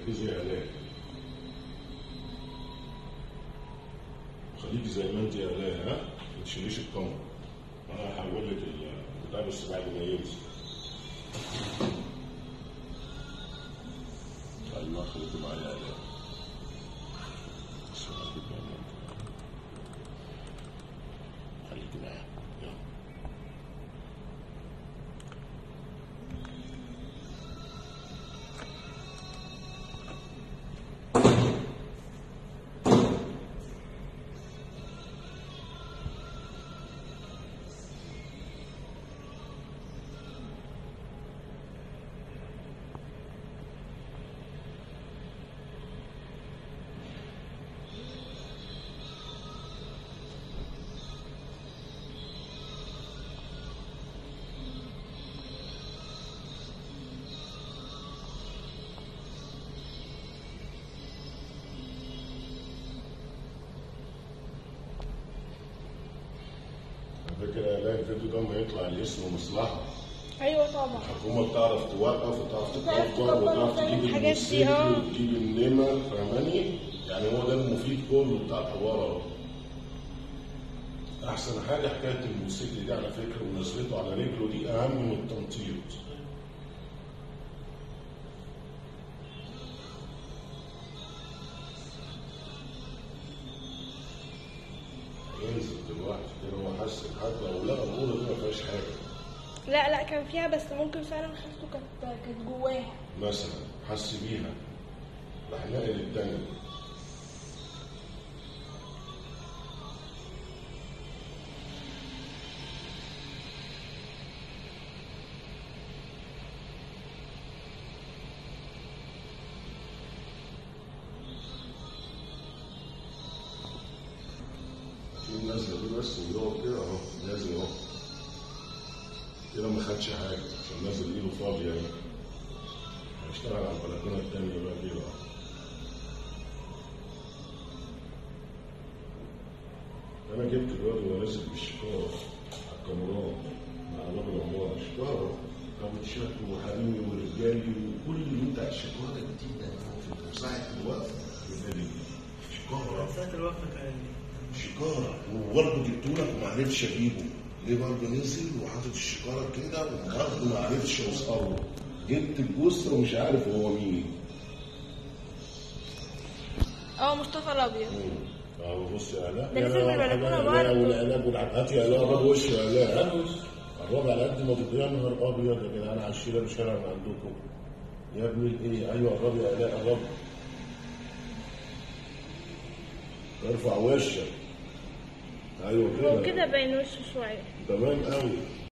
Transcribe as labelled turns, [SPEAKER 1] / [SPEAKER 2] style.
[SPEAKER 1] ركزي يا الاء خليكي زي ما انت يا الاء ها ما تشيليش الكاميرا انا هحول لك البتاع بس بعد ما ينزل ايوه خليكي معايا يا الاء بس خليكي معايا. خليكي معايا يلا على فكرة يا الاء الفيديو ده ما يطلع الاسم مصلحة
[SPEAKER 2] ايوه طبعا
[SPEAKER 1] الحكومة بتعرف توقف وتعرف
[SPEAKER 2] بتعرف
[SPEAKER 1] تكبر
[SPEAKER 2] تكبر
[SPEAKER 1] وتعرف
[SPEAKER 2] وتعمل
[SPEAKER 1] تجيب
[SPEAKER 2] الحاجات دي،
[SPEAKER 1] الموسيقى
[SPEAKER 2] اه.
[SPEAKER 1] وتجيب النمر فاهماني؟ يعني هو ده المفيد كله بتاع الحوار اهو. أحسن حاجة حكاية الموسيقى دي على فكرة ونزلته على رجله دي أهم من التنطيط. ينزل دلوقتي كده هو حس حتى لو لقى الأوضة دي ما فيهاش حاجة.
[SPEAKER 2] لا لا كان فيها بس ممكن فعلا خالته كانت كانت جواها
[SPEAKER 1] مثلا حس بيها راح نقل التاني في النازله دي بس ويقعد كده اهو نازل اهو كده ما خدش حاجه عشان نازل ايده فاضيه اهي هيشتغل على البلكونه التانيه بقى كده اهو انا جبت الواد وهو نازل بالشكاره على الكاميرات مع باب العماره شكاره كابوتشات وحريمي ورجالي وكل اللي انت الشكاره جديده في ساعه الوقفه يبقى لي شكاره
[SPEAKER 3] ساعة الوقفة كان
[SPEAKER 1] شكارة وبرضه جبته لك وما عرفتش اجيبه ليه برضه نزل وحاطط الشكارة كده وبرضه ما عرفتش اوصله جبت الجثة ومش عارف هو مين
[SPEAKER 2] اه مصطفى الابيض
[SPEAKER 1] اهو بص يا الاء
[SPEAKER 2] ده
[SPEAKER 1] يا
[SPEAKER 2] نزل من
[SPEAKER 1] الاء
[SPEAKER 2] البلكونة
[SPEAKER 1] يا الاء
[SPEAKER 2] برضه.
[SPEAKER 1] والعلاج والعلاج هات يا الاء قرب وش يا الاء ها قرب على قد ما تضيع يا نهار ابيض يا جدعان على الشيله الشارع اللي عندكم يا ابن الايه ايوه قرب يا الاء قرب ارفع وشك ايوه
[SPEAKER 2] هو
[SPEAKER 1] كده
[SPEAKER 2] كده باين وشه شويه
[SPEAKER 1] تمام قوي